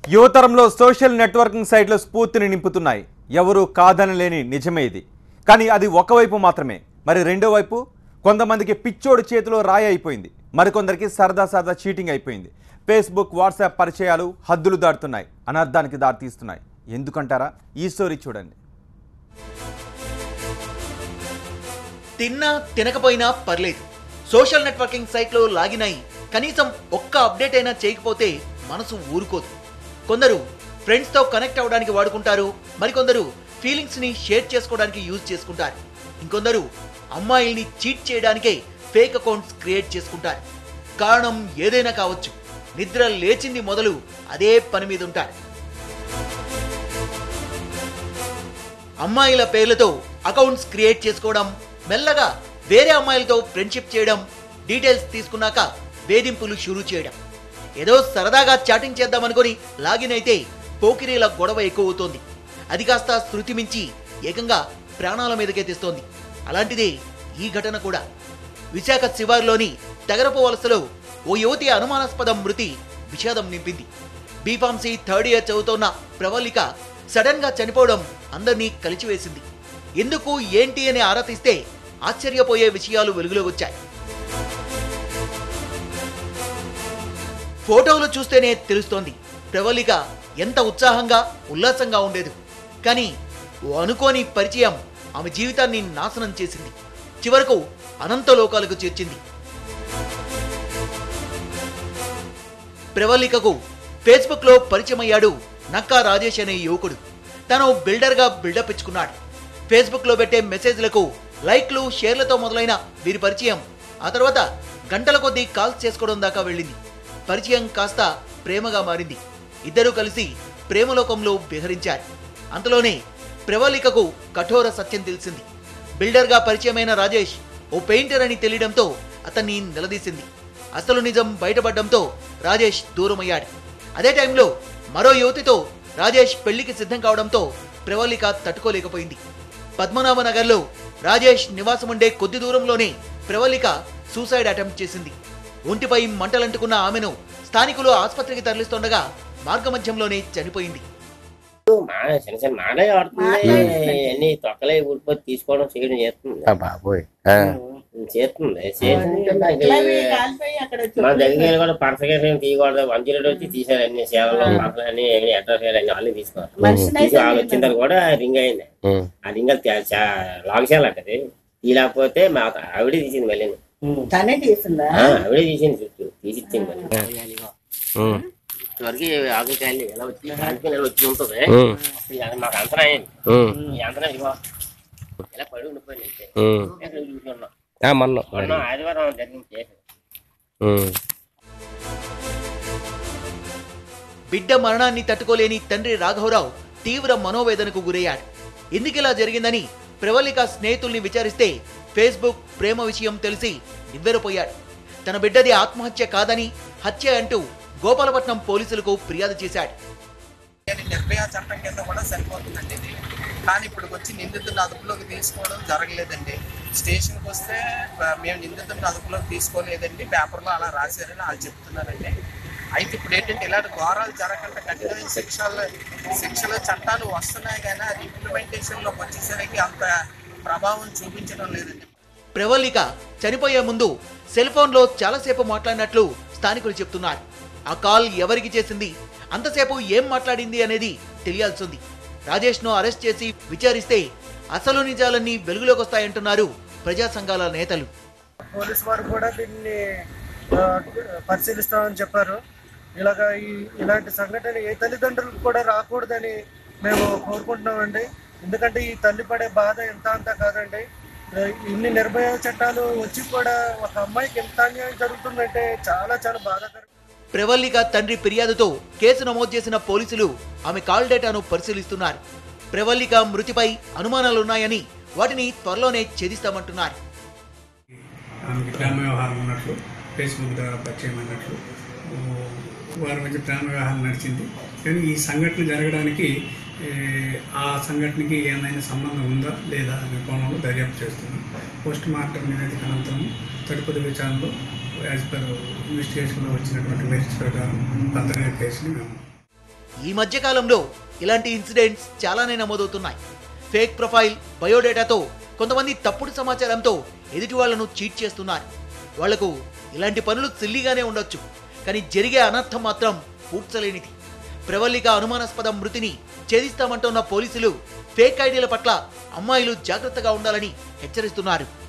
యువతరంలో social networking సైట్లు స్ఫూర్తిని నింపుతున్నాయి ఎవరు కాదనలేని నిజమే ఇది కానీ అది ఒకవైపు మాత్రమే మరి రెండో వైపు కొంతమందికి పిచ్చోడు చేతిలో రాయి అయిపోయింది మరికొందరికి సరదా సరదా చీటింగ్ అయిపోయింది ఫేస్బుక్ వాట్సాప్ పరిచయాలు హద్దులు దాటుతున్నాయి అనర్థానికి దారితీస్తున్నాయి ఎందుకంటారా ఈ స్టోరీ చూడండి తిన్నా తినకపోయినా పర్లేదు సోషల్ నెట్వర్కింగ్ సైట్లో లాగిన్ అయి కనీసం ఒక్క అప్డేట్ అయినా చేయకపోతే మనసు ఊరుకోదు కొందరు ఫ్రెండ్స్తో కనెక్ట్ అవ్వడానికి వాడుకుంటారు మరికొందరు ఫీలింగ్స్ని షేర్ చేసుకోవడానికి యూజ్ చేసుకుంటారు ఇంకొందరు అమ్మాయిల్ని చీట్ చేయడానికే ఫేక్ అకౌంట్స్ క్రియేట్ చేసుకుంటారు కారణం ఏదైనా కావచ్చు నిద్ర లేచింది మొదలు అదే పని మీద ఉంటారు అమ్మాయిల పేర్లతో అకౌంట్స్ క్రియేట్ చేసుకోవడం మెల్లగా వేరే అమ్మాయిలతో ఫ్రెండ్షిప్ చేయడం డీటెయిల్స్ తీసుకున్నాక వేధింపులు షురూ చేయడం ఏదో సరదాగా చాటింగ్ చేద్దామనుకొని లాగిన్ అయితే పోకిరీల గొడవ ఎక్కువ అవుతోంది అది కాస్త శృతి మించి ఏకంగా ప్రాణాల మీదకే తెస్తోంది అలాంటిదే ఈ ఘటన కూడా విశాఖ శివారులోని తగరపు వలసలో ఓ యువతి అనుమానాస్పద మృతి విషాదం నింపింది బీఫార్మసీ థర్డ్ ఇయర్ చదువుతోన్న ప్రవళిక సడన్ గా చనిపోవడం అందరినీ కలిచివేసింది ఎందుకు ఏంటి అని ఆరా తీస్తే ఆశ్చర్యపోయే విషయాలు వెలుగులోకి వచ్చాయి ఫోటోలు చూస్తేనే తెలుస్తోంది ప్రవళిక ఎంత ఉత్సాహంగా ఉల్లాసంగా ఉండేది కానీ ఓ అనుకోని పరిచయం ఆమె జీవితాన్ని నాశనం చేసింది చివరకు అనంత లోకాలకు చేర్చింది ప్రవళికకు ఫేస్బుక్లో పరిచయమయ్యాడు నక్కా రాజేష్ అనే యువకుడు తను బిల్డర్గా బిల్డప్ ఇచ్చుకున్నాడు ఫేస్బుక్లో పెట్టే మెసేజ్లకు లైక్లు షేర్లతో మొదలైన వీరి పరిచయం ఆ తర్వాత గంటల కొద్దీ కాల్స్ చేసుకోవడం దాకా వెళ్ళింది పరిచయం కాస్త ప్రేమగా మారింది ఇద్దరూ కలిసి ప్రేమలోకంలో విహరించారు అంతలోనే ప్రవళికకు కఠోర సత్యం తెలిసింది బిల్డర్గా పరిచయమైన రాజేష్ ఓ పెయింటర్ అని తెలియడంతో అతన్ని నిలదీసింది అసలు నిజం బయటపడడంతో రాజేష్ దూరమయ్యాడు అదే టైంలో మరో యువతితో రాజేష్ పెళ్లికి సిద్ధం కావడంతో ప్రవళిక తట్టుకోలేకపోయింది పద్మనాభ నగర్లో రాజేష్ నివాసం ఉండే కొద్ది దూరంలోనే ప్రవళిక సూసైడ్ అటెంప్ట్ చేసింది ఒంటిపై మంటలంటుకున్న ఆమెను స్థానికులు ఆసుపత్రికి తరలిస్తుండగా మార్గమధ్యంలోనే చనిపోయింది మా చిన్న చిన్న మాడే ఆడుతుంది అన్ని తొక్కలే ఊరిపోయి తీసుకోవడం చేయడం చేస్తుంది ఆ బాబోయ్ ఆ, చేస్తుంది చేస్తుంటే నాకు మన దగ్గర కూడా పరసగా తీయకూడదు వన్ జీరో వచ్చి తీసారు అన్ని సేవలు పరసలు అన్ని అడ్రస్ అన్ని అన్ని తీసుకోవాలి తీసి వాళ్ళు వచ్చిన తర్వాత కూడా రింగ్ అయింది ఉమ్, ఆ రింగ్ లాగ్ చేయాలంటది తీయలేకపోతే మా ఆవిడే తీసింది మళ్ళీ తనే తీసిందా ఆ, ఆవిడే తీసింది చుట్టూ తీసి ఇచ్చింది మళ్ళీ ఉమ్, ఇంతవరకు ఆకుకాయలు ఎలా వచ్చి కాలికి నెల వచ్చి ఉంటుంది ఉమ్, ఇది మాకు అంతరం అయింది ఉమ్, ఈ అంతరం ఇదిగో ఇలా పడి ఉండిపోయింది అంతే ఉమ్. ఎక్కడ చూసుకున్నాం ఆ, మొన్న మొన్న ఆదివారం జరిగింది కేసు ఉమ్, బిడ్డ మరణాన్ని తట్టుకోలేని తండ్రి రాఘవరావు తీవ్ర మనోవేదనకు గురయ్యాడు ఎందుకిలా జరిగిందని ప్రవళిక స్నేహితుల్ని విచారిస్తే ఫేస్బుక్ ప్రేమ విషయం తెలిసి నివ్వెరపోయాడు తన బిడ్డది ఆత్మహత్య కాదని హత్య అంటూ గోపాలపట్నం పోలీసులకు ఫిర్యాదు చేశాడు కానీ నిర్భయ చట్టం కింద కూడా సరిపోతుందండి ఇది కానీ ఇప్పుడు వచ్చి నిందితుడిని అదుపులోకి తీసుకోవడం జరగలేదండి స్టేషన్కి వస్తే ఆ, మేము నిందితుడిని అదుపులోకి తీసుకోలేదండి పేపర్లో అలా రాశారని వాళ్ళు చెప్తున్నారండి అయితే ఇప్పుడు ఏంటంటే ఇలాంటి ఘోరాలు జరగకుండా కఠినమైన శిక్షలు శిక్షలు చట్టాలు వస్తున్నాయి కానీ అది ఇంప్లిమెంటేషన్లోకి వచ్చేసరికి అంత ప్రభావం చూపించడం లేదండి ప్రవళిక చనిపోయే ముందు సెల్ ఫోన్లో చాలాసేపు మాట్లాడినట్లు స్థానికులు చెప్తున్నారు ఆ కాల్ ఎవరికి చేసింది అంతసేపు ఏం మాట్లాడింది అనేది తెలియాల్సింది రాజేష్ను అరెస్ట్ చేసి విచారిస్తే అసలు నిజాలన్నీ వెలుగులోకి వస్తాయంటున్నారు ప్రజా సంఘాల నేతలు పోలీస్ వారు కూడా దీన్ని ఆ, పరిశీలిస్తామని చెప్పారు ఇలాగ ఈ ఇలాంటి సంఘటన ఏ తల్లిదండ్రులకు కూడా రాకూడదని మేము కోరుకుంటున్నామండి ఎందుకంటే ఈ తల్లి పడే బాధ ఎంత అంతా కాదండి ఆ, ఇన్ని నిర్భయ చట్టాలు వచ్చి కూడా ఒక అమ్మాయికి ఎంత అన్యాయం జరుగుతుందంటే చాలా చాలా బాధాకరం ప్రవల్లిక తండ్రి ఫిర్యాదుతో కేసు నమోదు చేసిన పోలీసులు ఆమె కాల్ డేటాను పరిశీలిస్తున్నారు ప్రవల్లిక మృతిపై అనుమానాలున్నాయని వాటిని త్వరలోనే ఛేదిస్తామంటున్నారు ఆమెకి ప్రేమ వ్యవహారం ఉన్నట్లు ఫేస్బుక్ ద్వారా పరిచయం అన్నట్లు ఓ, వారి మధ్య ప్రేమ వ్యవహారం నడిచింది కానీ ఈ సంఘటన జరగడానికి ఏ, ఆ సంఘటనకి ఏమైనా సంబంధం ఉందా లేదా అనే కోణంలో దర్యాప్తు చేస్తున్నాం పోస్ట్ మార్టం నివేదిక అనంతరం తదుపరి విచారణలో యాజ్ పర్ ఇన్వెస్టిగేషన్లో వచ్చినటువంటి మెరిట్స్ ప్రకారం భద్రంగా కేసుని మేము ఈ మధ్య కాలంలో ఇలాంటి ఇన్సిడెంట్స్ చాలానే నమోదవుతున్నాయి ఫేక్ ప్రొఫైల్ బయోడేటాతో కొంతమంది తప్పుడు సమాచారంతో ఎదుటి వాళ్ళను చీట్ చేస్తున్నారు వాళ్లకు ఇలాంటి పనులు సిల్లిగానే ఉండొచ్చు కానీ జరిగే అనర్థం మాత్రం పూడ్చలేనిది ప్రవల్లిక అనుమానాస్పద మృతిని ఛేదిస్తామంటున్న పోలీసులు ఫేక్ ఐడీల పట్ల అమ్మాయిలు జాగ్రత్తగా ఉండాలని హెచ్చరిస్తున్నారు